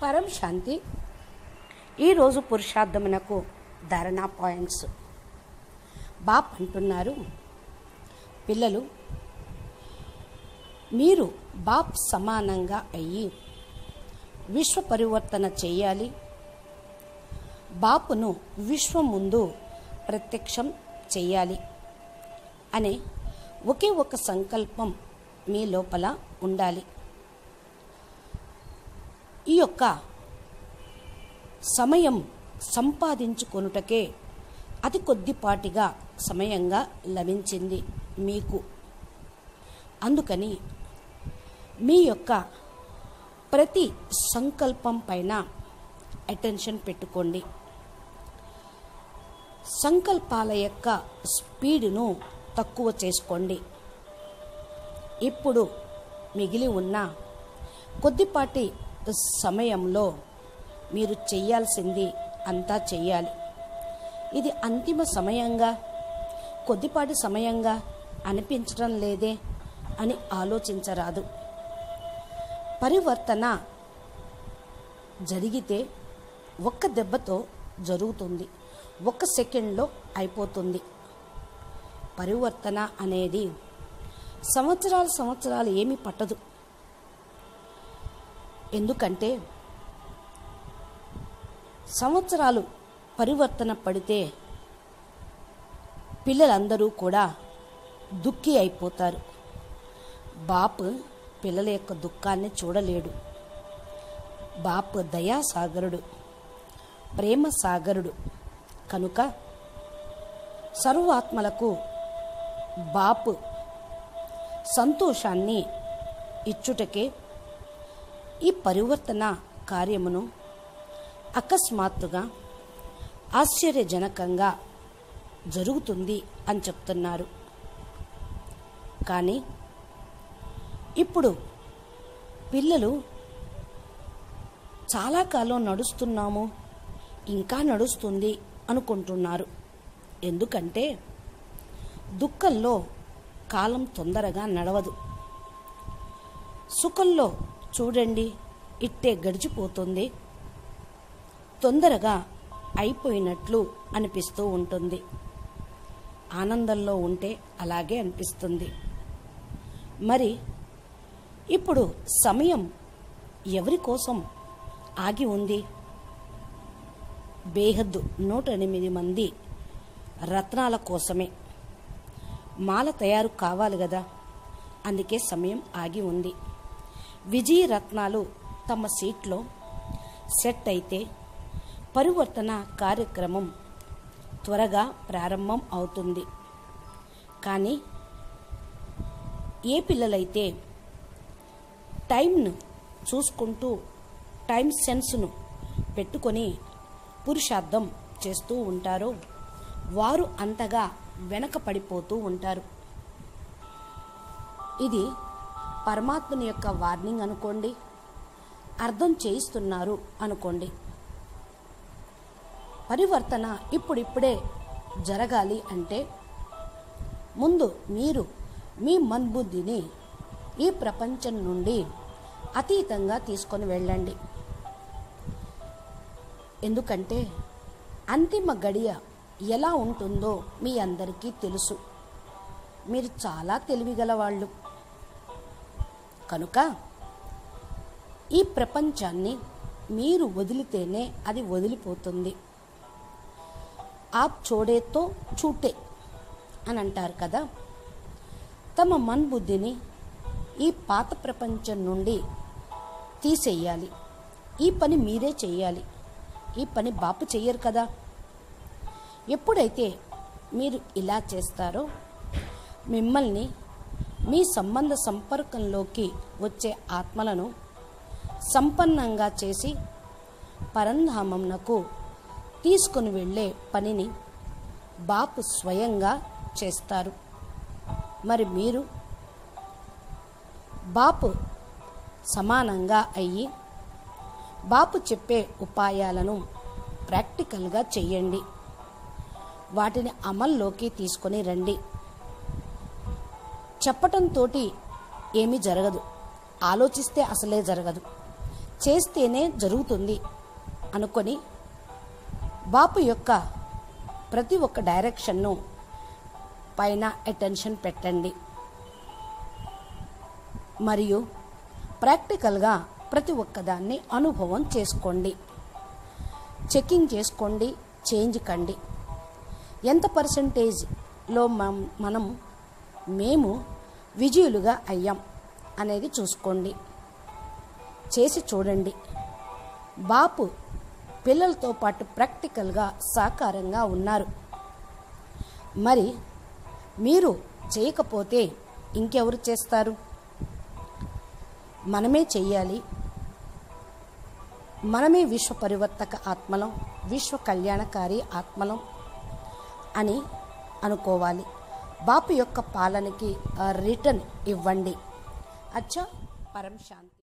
పరం శాంతి ఈరోజు పురుషార్థమునకు ధారణా పాయింట్స్ బాప్ అంటున్నారు పిల్లలు మీరు బాప్ సమానంగా అయ్యి విశ్వ పరివర్తన చేయాలి బాపును విశ్వం ముందు ప్రత్యక్షం చేయాలి అనే ఒకే ఒక సంకల్పం మీ లోపల ఉండాలి ఈ యొక్క సమయం సంపాదించుకొనుటకే అతి కొద్దిపాటిగా సమయంగా లభించింది మీకు అందుకని మీ యొక్క ప్రతి సంకల్పం పైన అటెన్షన్ పెట్టుకోండి సంకల్పాల యొక్క స్పీడును తక్కువ చేసుకోండి ఇప్పుడు మిగిలి ఉన్న కొద్దిపాటి సమయంలో మీరు చేయాల్సింది అంతా చెయ్యాలి ఇది అంతిమ సమయంగా కొద్దిపాటి సమయంగా అనిపించడం లేదే అని ఆలోచించరాదు పరివర్తన జరిగితే ఒక్క దెబ్బతో జరుగుతుంది ఒక్క సెకండ్లో అయిపోతుంది పరివర్తన అనేది సంవత్సరాలు సంవత్సరాలు ఏమీ పట్టదు ఎందుకంటే సంవత్సరాలు పరివర్తన పడితే పిల్లలందరూ కూడా దుఃఖి అయిపోతారు బాప్ పిల్లల యొక్క దుఃఖాన్ని చూడలేడు బాప్ దయాసాగరుడు ప్రేమ సాగరుడు కనుక సర్వాత్మలకు బాపు సంతోషాన్ని ఇచ్చుటకే ఈ పరివర్తన కార్యమును అకస్మాత్తుగా ఆశ్చర్యజనకంగా జరుగుతుంది అని చెప్తున్నారు కానీ ఇప్పుడు పిల్లలు చాలా కాలం నడుస్తున్నాము ఇంకా నడుస్తుంది అనుకుంటున్నారు ఎందుకంటే దుఃఖంలో కాలం తొందరగా నడవదు సుఖంలో చూడండి ఇట్టే గడిచిపోతుంది తొందరగా అయిపోయినట్లు అనిపిస్తూ ఉంటుంది ఆనందంలో ఉంటే అలాగే అనిపిస్తుంది మరి ఇప్పుడు సమయం ఎవరి కోసం ఆగి ఉంది బేహద్దు నూట ఎనిమిది మంది రత్నాల కోసమే మాల తయారు కావాలి కదా అందుకే సమయం ఆగి ఉంది విజయ రత్నాలు తమ సీట్లో సెట్ అయితే పరివర్తన కార్యక్రమం త్వరగా ప్రారంభం అవుతుంది కానీ ఏ పిల్లలైతే టైంను చూసుకుంటూ టైం సెన్స్ను పెట్టుకొని పురుషార్థం చేస్తూ ఉంటారో వారు అంతగా వెనక పడిపోతూ ఉంటారు ఇది పరమాత్మని యొక్క వార్నింగ్ అనుకోండి అర్థం చేయిస్తున్నారు అనుకోండి పరివర్తన ఇప్పుడిప్పుడే జరగాలి అంటే ముందు మీరు మీ మన్బుద్ధిని ఈ ప్రపంచం నుండి అతీతంగా తీసుకొని వెళ్ళండి ఎందుకంటే అంతిమ గడియ ఎలా ఉంటుందో మీ అందరికీ తెలుసు మీరు చాలా తెలివిగల వాళ్ళు కనుక ఈ ప్రపంచాన్ని మీరు వదిలితేనే అది వదిలిపోతుంది ఆప్ చోడేతో చూటే అని అంటారు కదా తమ మన్బుద్ధిని ఈ పాత ప్రపంచం నుండి తీసేయాలి ఈ పని మీరే చెయ్యాలి ఈ పని బాపు చెయ్యరు కదా ఎప్పుడైతే మీరు ఇలా చేస్తారో మిమ్మల్ని మీ సంబంధ సంపర్కంలోకి వచ్చే ఆత్మలను సంపన్నంగా చేసి పరంధామంనకు తీసుకుని వెళ్ళే పనిని బాపు స్వయంగా చేస్తారు మరి మీరు బాపు సమానంగా అయ్యి బాపు చెప్పే ఉపాయాలను ప్రాక్టికల్గా చెయ్యండి వాటిని అమల్లోకి తీసుకొని రండి చెప్పటంతో ఏమీ జరగదు ఆలోచిస్తే అసలే జరగదు చేస్తేనే జరుగుతుంది అనుకొని బాపు యొక్క ప్రతి ఒక్క డైరెక్షన్ను పైన అటెన్షన్ పెట్టండి మరియు ప్రాక్టికల్గా ప్రతి ఒక్కదాన్ని అనుభవం చేసుకోండి చెకింగ్ చేసుకోండి చేంజ్ కండి ఎంత పర్సంటేజ్లో మనం మేము విజయులుగా అయ్యాం అనేది చూసుకోండి చేసి చూడండి బాపు పిల్లలతో పాటు ప్రాక్టికల్గా సాకారంగా ఉన్నారు మరి మీరు చేయకపోతే ఇంకెవరు చేస్తారు మనమే చెయ్యాలి మనమే విశ్వ పరివర్తక ఆత్మలం విశ్వ కళ్యాణకారి ఆత్మలం అని అనుకోవాలి బాపు యొక్క పాలనకి రిటర్న్ ఇవ్వండి అచ్చా పరం శాంతి